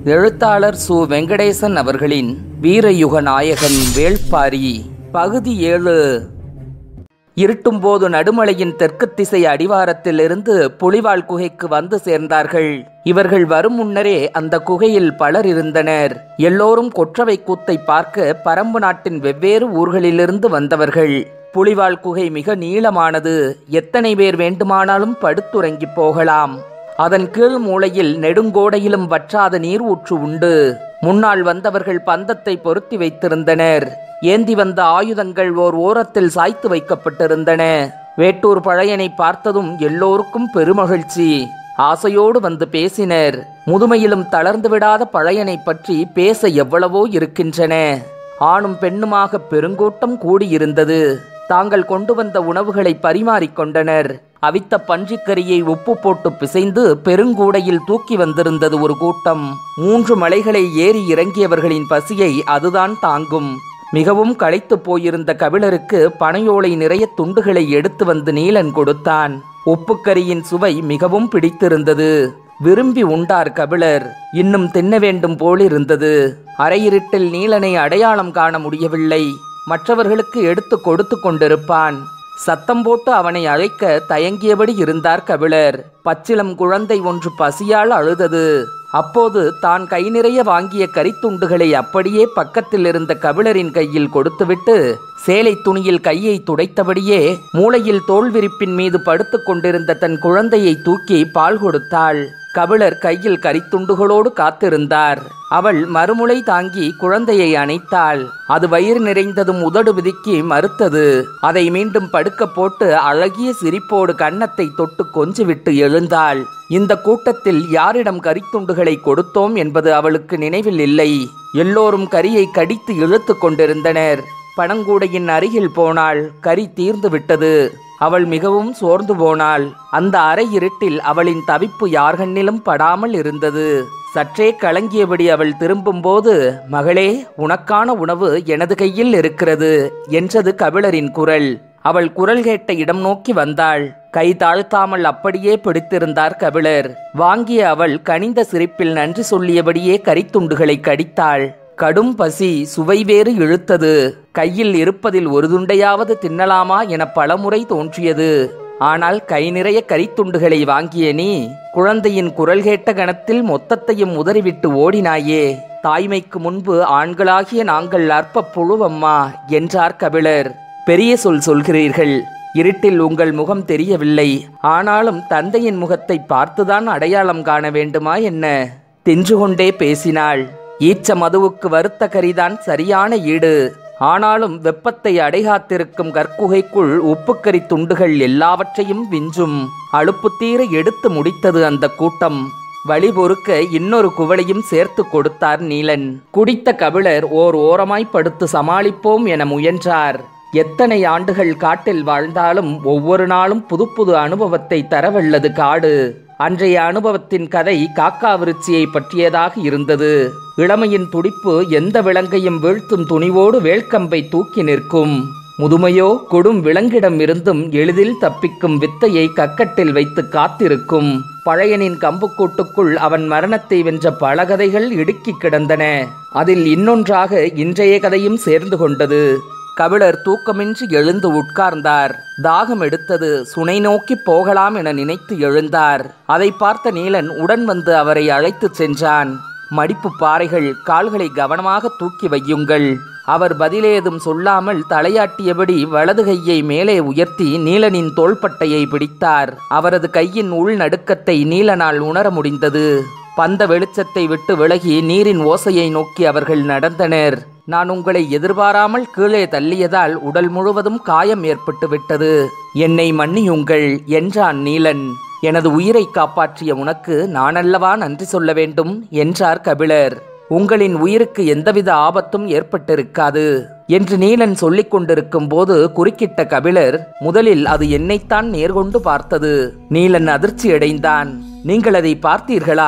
எழுத்தாளர் சு வெங்கடேசன் அவர்களின் வீரயுக நாயகன் வேள்பாரி பகுதி ஏழு இருட்டும்போது நடுமலையின் தெற்கு திசை அடிவாரத்திலிருந்து புலிவால் குகைக்கு வந்து சேர்ந்தார்கள் இவர்கள் வரும் முன்னரே அந்த குகையில் பலர் இருந்தனர் எல்லோரும் கொற்றவை கூத்தை பார்க்க பரம்பு நாட்டின் வெவ்வேறு ஊர்களிலிருந்து வந்தவர்கள் புலிவால் குகை மிக நீளமானது எத்தனை பேர் வேண்டுமானாலும் படுத்துறங்கி போகலாம் அதன் கீழ் மூலையில் நெடுங்கோடையிலும் வற்றாத நீர் ஊற்று உண்டு முன்னால் வந்தவர்கள் பந்தத்தை பொருத்தி வைத்திருந்தனர் ஏந்தி வந்த ஆயுதங்கள் ஓர் ஓரத்தில் சாய்த்து வைக்கப்பட்டிருந்தன வேட்டூர் பழையனை பார்த்ததும் எல்லோருக்கும் பெருமகிழ்ச்சி ஆசையோடு வந்து பேசினர் முதுமையிலும் தளர்ந்து விடாத பழையனை பற்றி பேச எவ்வளவோ இருக்கின்றன ஆணும் பெண்ணுமாக பெருங்கூட்டம் கூடியிருந்தது தாங்கள் கொண்டு வந்த உணவுகளை பரிமாறிக்கொண்டனர் அவித்த பன்றிக்கரியை உப்பு போட்டு பிசைந்து பெருங்கூடையில் தூக்கி வந்திருந்தது ஒரு கூட்டம் மூன்று மலைகளை ஏறி இறங்கியவர்களின் பசியை அதுதான் தாங்கும் மிகவும் களைத்து போயிருந்த கபிலருக்கு பனையோலை நிறைய துண்டுகளை எடுத்து வந்து நீலன் கொடுத்தான் உப்புக்கரியின் சுவை மிகவும் பிடித்திருந்தது விரும்பி உண்டார் கபிலர் இன்னும் தின்ன வேண்டும் போலிருந்தது அரையிருட்டில் நீலனை அடையாளம் காண முடியவில்லை மற்றவர்களுக்கு எடுத்து கொடுத்து கொண்டிருப்பான் சத்தம் போட்டு அவனை அழைக்க தயங்கியபடி இருந்தார் கபிலர் பச்சிலம் குழந்தை ஒன்று பசியால் அழுதது அப்போது தான் கை நிறைய வாங்கிய கரித்துண்டுகளை அப்படியே பக்கத்தில் இருந்த கபிலரின் கையில் கொடுத்துவிட்டு சேலை துணியில் கையை துடைத்தபடியே மூளையில் தோல் விரிப்பின் மீது படுத்துக் கொண்டிருந்த தன் குழந்தையை தூக்கி பால் கொடுத்தாள் கபிலர் கையில் கரித்துண்டுகளோடு காத்திருந்தார் அவள் மறுமுளை தாங்கி குழந்தையை அணைத்தாள் அது வயிறு நிறைந்ததும் உதடு விதிக்கி மறுத்தது அதை மீண்டும் படுக்க போட்டு அழகிய சிரிப்போடு கன்னத்தை தொட்டு கொஞ்சிவிட்டு எழுந்தாள் இந்த கூட்டத்தில் யாரிடம் கரித்துண்டுகளை கொடுத்தோம் என்பது அவளுக்கு நினைவில் இல்லை எல்லோரும் கரியை கடித்து இழுத்து கொண்டிருந்தனர் பனங்கூடையின் அருகில் போனாள் கரி தீர்ந்து விட்டது அவள் மிகவும் சோர்ந்து போனாள் அந்த அறை இருட்டில் அவளின் தவிப்பு யார்கண்ணிலும் படாமல் இருந்தது சற்றே கலங்கியபடி அவள் திரும்பும்போது மகளே உனக்கான உணவு எனது கையில் இருக்கிறது என்றது கபிலரின் குரல் அவள் குரல் கேட்ட இடம் நோக்கி வந்தாள் கை தாழ்த்தாமல் அப்படியே பிடித்திருந்தார் கபிலர் வாங்கிய அவள் கனிந்த சிரிப்பில் நன்றி சொல்லியபடியே கரித்துண்டுகளை கடித்தாள் கடும் பசி சுவை வேறு இழுத்தது கையில் இருப்பதில் ஒரு துண்டையாவது தின்னலாமா என பலமுறை தோன்றியது ஆனால் கை நிறைய கரித்துண்டுகளை வாங்கிய நீ குழந்தையின் குரல் கேட்ட கணத்தில் மொத்தத்தையும் உதறிவிட்டு ஓடினாயே தாய்மைக்கு முன்பு ஆண்களாகிய நாங்கள் அற்ப புழுவம்மா என்றார் கபிலர் பெரிய சொல் சொல்கிறீர்கள் இருட்டில் உங்கள் முகம் தெரியவில்லை ஆனாலும் தந்தையின் முகத்தை பார்த்துதான் அடையாளம் காண வேண்டுமா என்ன தின்று கொண்டே பேசினாள் ஈச்ச மதுவுக்கு வருத்த கரிதான் சரியான ஈடு ஆனாலும் வெப்பத்தை அடைகாத்திருக்கும் கற்குகைக்குள் உப்புக்கறி துண்டுகள் எல்லாவற்றையும் விஞ்சும் அலுப்பு தீர எடுத்து முடித்தது அந்த கூட்டம் வழி பொறுக்க இன்னொரு குவளையும் சேர்த்து கொடுத்தார் நீலன் குடித்த கபிலர் ஓர் ஓரமாய் படுத்து சமாளிப்போம் என முயன்றார் எத்தனை ஆண்டுகள் காட்டில் வாழ்ந்தாலும் ஒவ்வொரு நாளும் புது புது அனுபவத்தை தரவல்லது காடு அன்றைய அனுபவத்தின் கதை காக்கா விருச்சியை பற்றியதாக இருந்தது இளமையின் துடிப்பு எந்த விலங்கையும் வீழ்த்தும் துணிவோடு வேல்கம்பை தூக்கி நிற்கும் முதுமையோ கொடும் விலங்கிடம் இருந்தும் எளிதில் தப்பிக்கும் வித்தையை கக்கட்டில் வைத்து காத்திருக்கும் பழையனின் கம்புக்கூட்டுக்குள் அவன் மரணத்தை வென்ற பல கதைகள் இடுக்கி கிடந்தன அதில் இன்னொன்றாக இன்றைய கதையும் சேர்ந்து கொண்டது கபிலர் தூக்கமின்றி எழுந்து உட்கார்ந்தார் தாகம் எடுத்தது சுனை நோக்கி போகலாம் என நினைத்து எழுந்தார் அதை பார்த்த நீலன் உடன் வந்து அவரை அழைத்துச் சென்றான் மடிப்பு பாறைகள் கால்களை கவனமாக தூக்கி வையுங்கள் அவர் பதிலேதும் சொல்லாமல் தலையாட்டியபடி வலது கையை மேலே உயர்த்தி நீலனின் தோள்பட்டையை பிடித்தார் அவரது கையின் உள் நடுக்கத்தை நீலனால் உணர முடிந்தது பந்த வெளிச்சத்தை விட்டு விலகி நீரின் ஓசையை நோக்கி அவர்கள் நடந்தனர் நான் உங்களை எதிர்பாராமல் கீழே தள்ளியதால் உடல் முழுவதும் காயம் ஏற்பட்டு விட்டது என்னை மன்னியுங்கள் என்றான் நீலன் எனது உயிரை காப்பாற்றிய உனக்கு நானல்லவா நன்றி சொல்ல வேண்டும் என்றார் கபிலர் உங்களின் உயிருக்கு எந்தவித ஆபத்தும் ஏற்பட்டிருக்காது என்று நீலன் சொல்லிக் கொண்டிருக்கும் போது குறுக்கிட்ட கபிலர் முதலில் அது என்னைத்தான் நேர்கொண்டு பார்த்தது நீலன் அதிர்ச்சியடைந்தான் நீங்கள் அதை பார்த்தீர்களா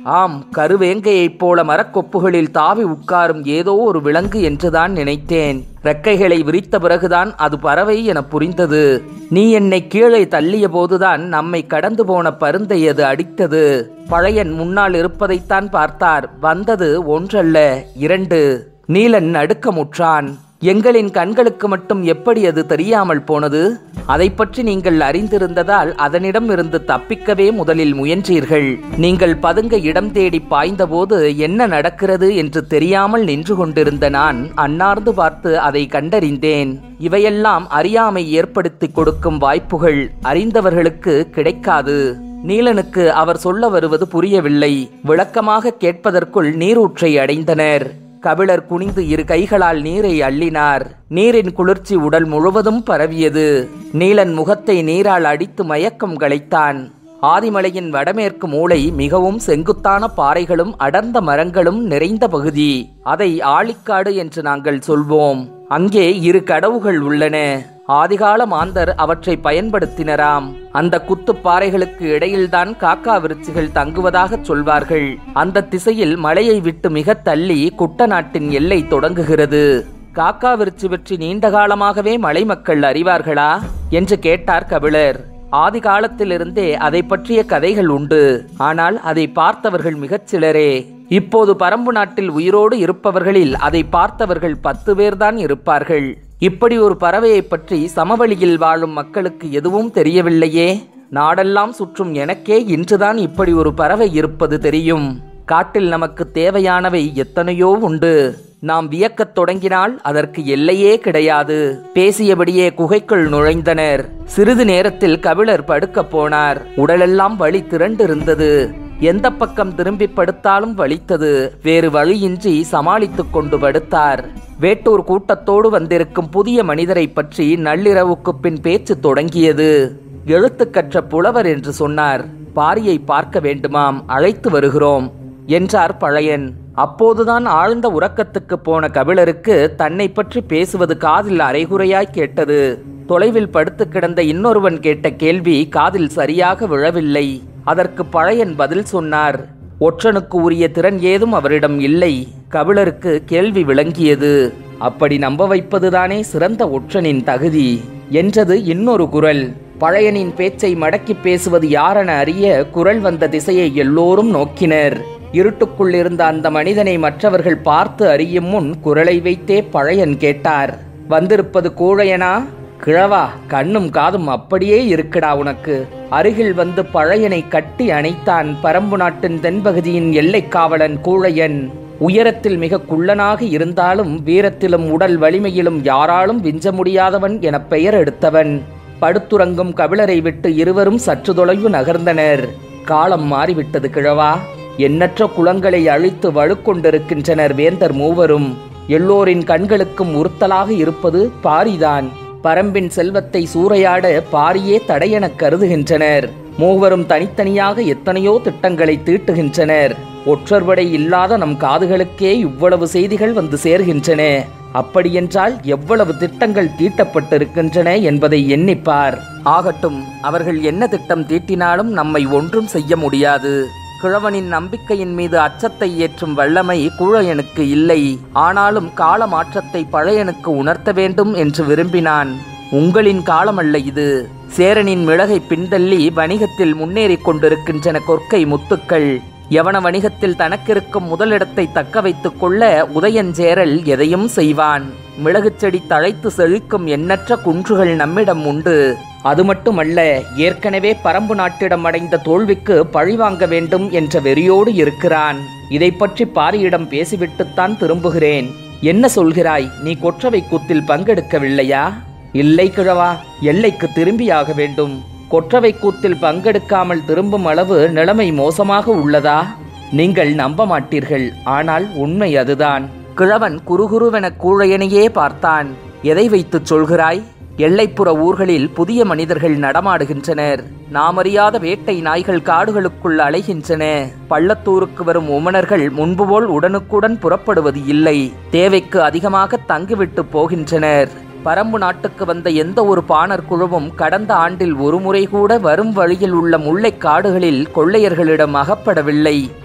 ஆம் கருவேங்கையைப் போல மரக்கொப்புகளில் தாவி உட்காரும் ஏதோ ஒரு விலங்கு என்றுதான் நினைத்தேன் ரெக்கைகளை விரித்த பிறகுதான் அது பறவை என புரிந்தது நீ என்னை கீழே தள்ளிய போதுதான் நம்மை கடந்து போன பருந்தை அது அடித்தது பழையன் முன்னால் இருப்பதைத்தான் பார்த்தார் வந்தது ஒன்றல்ல இரண்டு நீலன் நடுக்கமுற்றான் எங்களின் கண்களுக்கு மட்டும் எப்படி அது தெரியாமல் போனது அதை பற்றி நீங்கள் அறிந்திருந்ததால் அதனிடம் இருந்து தப்பிக்கவே முதலில் முயன்றீர்கள் நீங்கள் பதுங்க இடம் தேடி பாய்ந்தபோது என்ன நடக்கிறது என்று தெரியாமல் நின்று கொண்டிருந்த நான் அன்னார்ந்து பார்த்து அதை கண்டறிந்தேன் இவையெல்லாம் அறியாமை ஏற்படுத்தி கொடுக்கும் வாய்ப்புகள் அறிந்தவர்களுக்கு கிடைக்காது நீலனுக்கு அவர் சொல்ல வருவது புரியவில்லை விளக்கமாக கேட்பதற்குள் நீரூற்றை அடைந்தனர் கபிலர் குனிந்து இரு கைகளால் நீரை அள்ளினார் நீரின் குளிர்ச்சி உடல் முழுவதும் பரவியது நீலன் முகத்தை நீரால் அடித்து மயக்கம் களைத்தான் ஆதிமலையின் வடமேற்கு மூலை மிகவும் செங்குத்தான பாறைகளும் அடர்ந்த மரங்களும் நிறைந்த பகுதி அதை ஆழிக்காடு என்று நாங்கள் சொல்வோம் அங்கே இரு கடவுகள் உள்ளன ஆதிகால மாந்தர் அவற்றை பயன்படுத்தினராம் அந்த குத்துப் பாறைகளுக்கு இடையில்தான் காக்கா விருச்சிகள் தங்குவதாகச் சொல்வார்கள் அந்த திசையில் மலையை விட்டு மிக தள்ளி குட்டநாட்டின் எல்லை தொடங்குகிறது காக்கா விருச்சி பற்றி நீண்ட காலமாகவே மலை மக்கள் அறிவார்களா என்று கேட்டார் கபிலர் ஆதி காலத்திலிருந்தே அதை பற்றிய கதைகள் உண்டு ஆனால் அதை பார்த்தவர்கள் மிகச் சிலரே இப்போது பரம்பு நாட்டில் உயிரோடு இருப்பவர்களில் அதை பார்த்தவர்கள் பத்து பேர்தான் இருப்பார்கள் இப்படி ஒரு பறவையை பற்றி சமவெளியில் வாழும் மக்களுக்கு எதுவும் தெரியவில்லையே நாடெல்லாம் சுற்றும் எனக்கே இன்றுதான் இப்படி ஒரு பறவை இருப்பது தெரியும் காட்டில் நமக்கு தேவையானவை எத்தனையோ உண்டு நாம் வியக்கத் தொடங்கினால் அதற்கு எல்லையே கிடையாது பேசியபடியே குகைக்குள் நுழைந்தனர் சிறிது நேரத்தில் கபிலர் படுக்கப் போனார் உடலெல்லாம் வலி திரண்டிருந்தது எந்த பக்கம் திரும்பி படுத்தாலும் வலித்தது வேறு வழியின்றி சமாளித்துக் கொண்டு படுத்தார் வேட்டூர் கூட்டத்தோடு வந்திருக்கும் புதிய மனிதரை பற்றி நள்ளிரவுக்கு பின் பேச்சு தொடங்கியது எழுத்து கற்ற புலவர் என்று சொன்னார் பாரியை பார்க்க வேண்டுமாம் அழைத்து வருகிறோம் என்றார் பழையன் அப்போதுதான் ஆழ்ந்த உறக்கத்துக்கு போன கபிலருக்கு தன்னை பற்றி பேசுவது காதில் அரைகுறையாய் கேட்டது தொலைவில் படுத்து கிடந்த இன்னொருவன் கேட்ட கேள்வி காதில் சரியாக விழவில்லை அதற்கு பழையன் பதில் சொன்னார் ஒற்றனுக்கு உரிய திறன் ஏதும் அவரிடம் இல்லை கபிலருக்கு கேள்வி விளங்கியது அப்படி நம்ப வைப்பதுதானே சிறந்த ஒற்றனின் தகுதி என்றது இன்னொரு குரல் பழையனின் பேச்சை மடக்கி பேசுவது யாரென அறிய குரல் வந்த திசையை எல்லோரும் நோக்கினர் இருட்டுக்குள் இருந்த அந்த மனிதனை மற்றவர்கள் பார்த்து அறியும் முன் குரலை வைத்தே பழையன் கேட்டார் வந்திருப்பது கூழையனா கிழவா கண்ணும் காதும் அப்படியே இருக்குடா உனக்கு அருகில் வந்து பழையனை கட்டி அணைத்தான் பரம்பு நாட்டின் தென்பகுதியின் எல்லைக் காவலன் கூழையன் உயரத்தில் மிக குள்ளனாக இருந்தாலும் வீரத்திலும் உடல் வலிமையிலும் யாராலும் விஞ்ச முடியாதவன் என பெயர் எடுத்தவன் படுத்துறங்கும் கபிலரை விட்டு இருவரும் சற்று தொலைவு நகர்ந்தனர் காலம் மாறிவிட்டது கிழவா எண்ணற்ற குளங்களை அழித்து வழுக்கொண்டிருக்கின்றனர் வேந்தர் மூவரும் எல்லோரின் கண்களுக்கும் உறுத்தலாக இருப்பது பாரிதான் பரம்பின் செல்வத்தை சூறையாட பாரியே தடையெனக் கருதுகின்றனர் மூவரும் தனித்தனியாக எத்தனையோ திட்டங்களை தீட்டுகின்றனர் ஒற்றர்படை இல்லாத நம் காதுகளுக்கே இவ்வளவு செய்திகள் வந்து சேர்கின்றன அப்படியென்றால் எவ்வளவு திட்டங்கள் தீட்டப்பட்டிருக்கின்றன என்பதை எண்ணிப்பார் ஆகட்டும் அவர்கள் என்ன திட்டம் தீட்டினாலும் நம்மை ஒன்றும் செய்ய முடியாது கிழவனின் நம்பிக்கையின் மீது அச்சத்தை ஏற்றும் வல்லமை கூழையனுக்கு இல்லை ஆனாலும் கால மாற்றத்தை பழையனுக்கு உணர்த்த வேண்டும் என்று விரும்பினான் உங்களின் காலமல்ல இது சேரனின் மிளகை பின்தள்ளி வணிகத்தில் முன்னேறிக் கொண்டிருக்கின்றன கொற்கை முத்துக்கள் யவன வணிகத்தில் தனக்கிருக்கும் முதலிடத்தை தக்க வைத்துக் கொள்ள உதயஞ்சேரல் எதையும் செய்வான் மிளகுச் செடி தழைத்து செழிக்கும் எண்ணற்ற குன்றுகள் நம்மிடம் உண்டு அது மட்டுமல்ல ஏற்கனவே பரம்பு நாட்டிடம் அடைந்த தோல்விக்கு பழிவாங்க வேண்டும் என்ற வெறியோடு இருக்கிறான் இதை பற்றி பாரியிடம் பேசிவிட்டுத்தான் திரும்புகிறேன் என்ன சொல்கிறாய் நீ கொற்றவை கூத்தில் பங்கெடுக்கவில்லையா இல்லை கிழவா எல்லைக்கு திரும்பியாக வேண்டும் கொற்றவை கூத்தில் பங்கெடுக்காமல் திரும்பும் அளவு நிலைமை மோசமாக உள்ளதா நீங்கள் நம்ப மாட்டீர்கள் ஆனால் உண்மை அதுதான் கிழவன் குறுகுருவென கூழையனையே பார்த்தான் எதை வைத்துச் சொல்கிறாய் எல்லைப்புற ஊர்களில் புதிய மனிதர்கள் நடமாடுகின்றனர் நாமறியாத வேட்டை நாய்கள் காடுகளுக்குள் அலைகின்றன பள்ளத்தூருக்கு வரும் உமணர்கள் முன்பு போல் உடனுக்குடன் புறப்படுவது இல்லை தேவைக்கு அதிகமாக தங்கிவிட்டு போகின்றனர் பரம்பு நாட்டுக்கு வந்த எந்த ஒரு பாணர் குழுவும் கடந்த ஆண்டில் ஒருமுறை கூட வரும் வழியில் உள்ள முல்லைக் காடுகளில் கொள்ளையர்களிடம் அகப்படவில்லை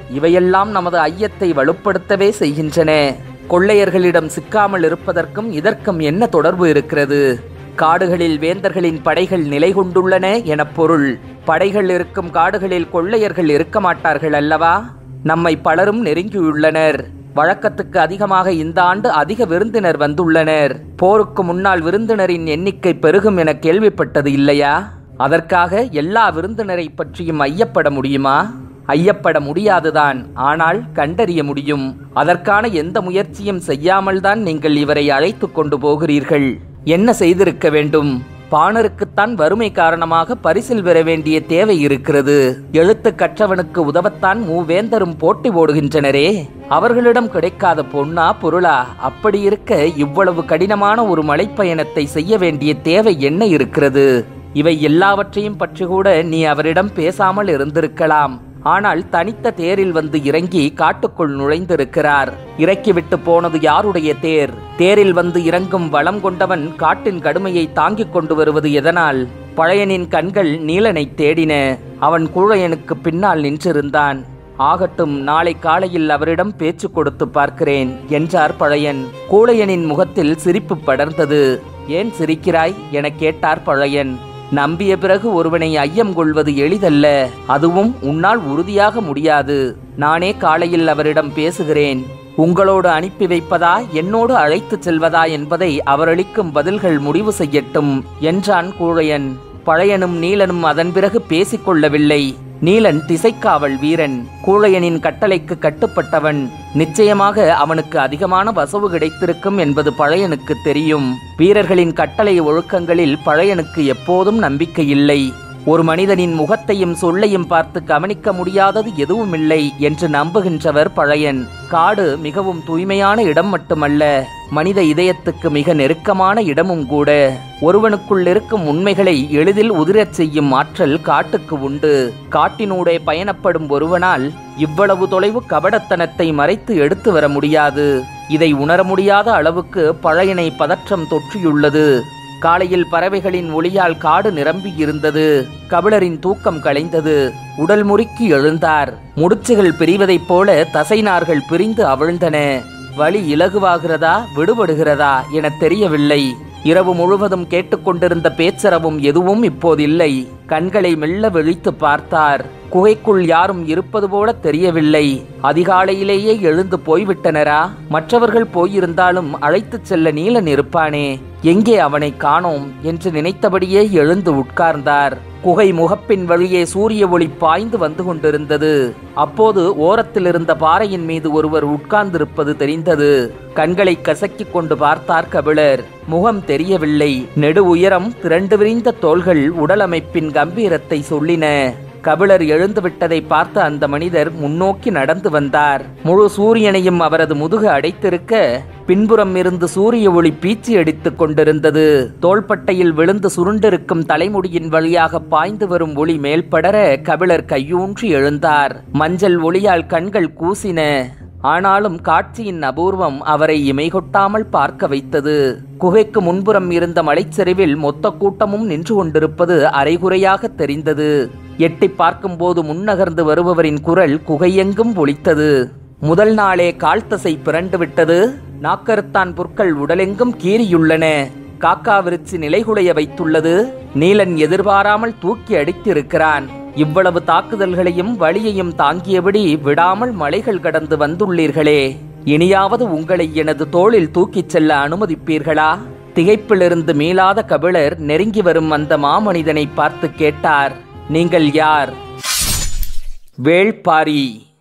இவையெல்லாம் நமது ஐயத்தை வலுப்படுத்தவே செய்கின்றன கொள்ளையர்களிடம் சிக்காமல் இருப்பதற்கும் இதற்கும் என்ன தொடர்பு இருக்கிறது காடுகளில் வேந்தர்களின் படைகள் நிலை கொண்டுள்ளன எனப் பொருள் படைகள் இருக்கும் காடுகளில் கொள்ளையர்கள் இருக்க மாட்டார்கள் அல்லவா நம்மை பலரும் நெருங்கியுள்ளனர் வழக்கத்துக்கு அதிகமாக இந்த ஆண்டு அதிக விருந்தினர் வந்துள்ளனர் போருக்கு முன்னால் விருந்தினரின் எண்ணிக்கை பெருகும் என கேள்விப்பட்டது இல்லையா அதற்காக எல்லா விருந்தினரை பற்றியும் ஐயப்பட முடியுமா ஐயப்பட முடியாதுதான் ஆனால் கண்டறிய முடியும் அதற்கான எந்த முயற்சியும் செய்யாமல்தான் நீங்கள் இவரை அழைத்து கொண்டு போகிறீர்கள் என்ன செய்திருக்க வேண்டும் பாணருக்குத்தான் வறுமை காரணமாக பரிசில் பெற வேண்டிய தேவை இருக்கிறது எழுத்து கற்றவனுக்கு உதவத்தான் மூவேந்தரும் போட்டி போடுகின்றனரே அவர்களிடம் கிடைக்காத பொன்னா பொருளா அப்படி இருக்க இவ்வளவு கடினமான ஒரு மலைப்பயணத்தை செய்ய வேண்டிய தேவை என்ன இருக்கிறது இவை எல்லாவற்றையும் பற்றி கூட நீ அவரிடம் பேசாமல் இருந்திருக்கலாம் ஆனால் தனித்த தேரில் வந்து இறங்கி காட்டுக்குள் நுழைந்திருக்கிறார் இறக்கிவிட்டு போனது யாருடைய தேர் தேரில் வந்து இறங்கும் வளம் கொண்டவன் காட்டின் கடுமையை தாங்கிக் கொண்டு வருவது எதனால் பழையனின் கண்கள் நீலனை தேடின அவன் கூழையனுக்கு பின்னால் நின்றிருந்தான் ஆகட்டும் நாளை காலையில் அவரிடம் பேச்சு கொடுத்து பார்க்கிறேன் என்றார் பழையன் கூழையனின் முகத்தில் சிரிப்பு படர்ந்தது ஏன் சிரிக்கிறாய் என கேட்டார் பழையன் நம்பிய பிறகு ஒருவனை ஐயம் கொள்வது எளிதல்ல அதுவும் உன்னால் உறுதியாக முடியாது நானே காலையில் அவரிடம் பேசுகிறேன் உங்களோடு அனுப்பி வைப்பதா என்னோடு அழைத்துச் செல்வதா என்பதை அவரளிக்கும் பதில்கள் முடிவு செய்யட்டும் என்றான் கூழையன் பழையனும் நீலனும் அதன் பிறகு பேசிக் கொள்ளவில்லை நீலன் திசைக்காவல் வீரன் கூழையனின் கட்டளைக்கு கட்டுப்பட்டவன் நிச்சயமாக அவனுக்கு அதிகமான வசவு கிடைத்திருக்கும் என்பது பழையனுக்கு தெரியும் வீரர்களின் கட்டளை ஒழுக்கங்களில் பழையனுக்கு எப்போதும் நம்பிக்கை இல்லை ஒரு மனிதனின் முகத்தையும் சொல்லையும் பார்த்து கவனிக்க முடியாதது எதுவுமில்லை என்று நம்புகின்றவர் பழையன் காடு மிகவும் தூய்மையான இடம் மட்டுமல்ல மனித இதயத்துக்கு மிக நெருக்கமான இடமும் கூட ஒருவனுக்குள் இருக்கும் உண்மைகளை எளிதில் உதிரச் செய்யும் ஆற்றல் காட்டுக்கு உண்டு காட்டினூடே பயணப்படும் ஒருவனால் இவ்வளவு தொலைவு கபடத்தனத்தை மறைத்து எடுத்து வர முடியாது இதை உணர முடியாத அளவுக்கு பழையனை பதற்றம் தொற்றியுள்ளது காலையில் பறவைகளின் ஒளியால் காடு நிரம்பி இருந்தது கபிலரின் தூக்கம் கலைந்தது உடல் முறுக்கி எழுந்தார் முடிச்சுகள் பிரிவதைப் போல தசைநார்கள் பிரிந்து அவிழ்ந்தன வலி இலகுவாகிறதா விடுபடுகிறதா என தெரியவில்லை இரவு முழுவதும் கேட்டுக்கொண்டிருந்த பேச்சரவும் எதுவும் இப்போதில்லை கண்களை மெல்ல விழித்து பார்த்தார் குகைக்குள் யாரும் இருப்பது போல தெரியவில்லை அதிகாலையிலேயே எழுந்து போய்விட்டனரா மற்றவர்கள் போயிருந்தாலும் அழைத்துச் செல்ல நீலன் இருப்பானே எங்கே அவனை காணோம் என்று நினைத்தபடியே எழுந்து உட்கார்ந்தார் குகை முகப்பின் வழியே சூரிய ஒளி பாய்ந்து வந்து கொண்டிருந்தது அப்போது ஓரத்தில் இருந்த பாறையின் மீது ஒருவர் உட்கார்ந்திருப்பது தெரிந்தது கண்களை கசக்கிக் கொண்டு பார்த்தார் கபிலர் முகம் தெரியவில்லை நெடு உயரம் திரண்டு விரிந்த தோள்கள் உடல் அமைப்பின் கம்பீரத்தை சொல்லின கபிலர் எழுந்து விட்டதை பார்த்த அந்த மனிதர் முன்னோக்கி நடந்து வந்தார் முழு சூரியனையும் அவரது முதுகு அடைத்திருக்க பின்புறம் இருந்து சூரிய ஒளி பீச்சி அடித்துக் கொண்டிருந்தது தோள்பட்டையில் விழுந்து சுருண்டிருக்கும் தலைமுடியின் வழியாக பாய்ந்து வரும் ஒளி மேல்படர கபிலர் கையூன்றி எழுந்தார் மஞ்சள் ஒளியால் கண்கள் கூசின ஆனாலும் காட்சியின் அபூர்வம் அவரை இமைகொட்டாமல் பார்க்க வைத்தது குகைக்கு முன்புறம் இருந்த மலைச்சரிவில் மொத்த கூட்டமும் நின்று கொண்டிருப்பது அரைகுறையாக தெரிந்தது எட்டி பார்க்கும்போது முன்னகர்ந்து வருபவரின் குரல் குகையெங்கும் ஒலித்தது முதல் நாளே கால்தசை பிறண்டு விட்டது நாக்கருத்தான் புற்கள் உடலெங்கும் கீறியுள்ளன காக்கா விரிச்சு நிலைகுலைய வைத்துள்ளது நீலன் எதிர்பாராமல் தூக்கி அடித்திருக்கிறான் இவ்வளவு தாக்குதல்களையும் வழியையும் தாங்கியபடி விடாமல் மலைகள் கடந்து வந்துள்ளீர்களே இனியாவது உங்களை எனது தோளில் தூக்கிச் செல்ல அனுமதிப்பீர்களா திகைப்பிலிருந்து மீளாத கபிலர் நெருங்கி வரும் அந்த மாமனிதனை பார்த்து கேட்டார் நீங்கள் யார் வேள்பாரி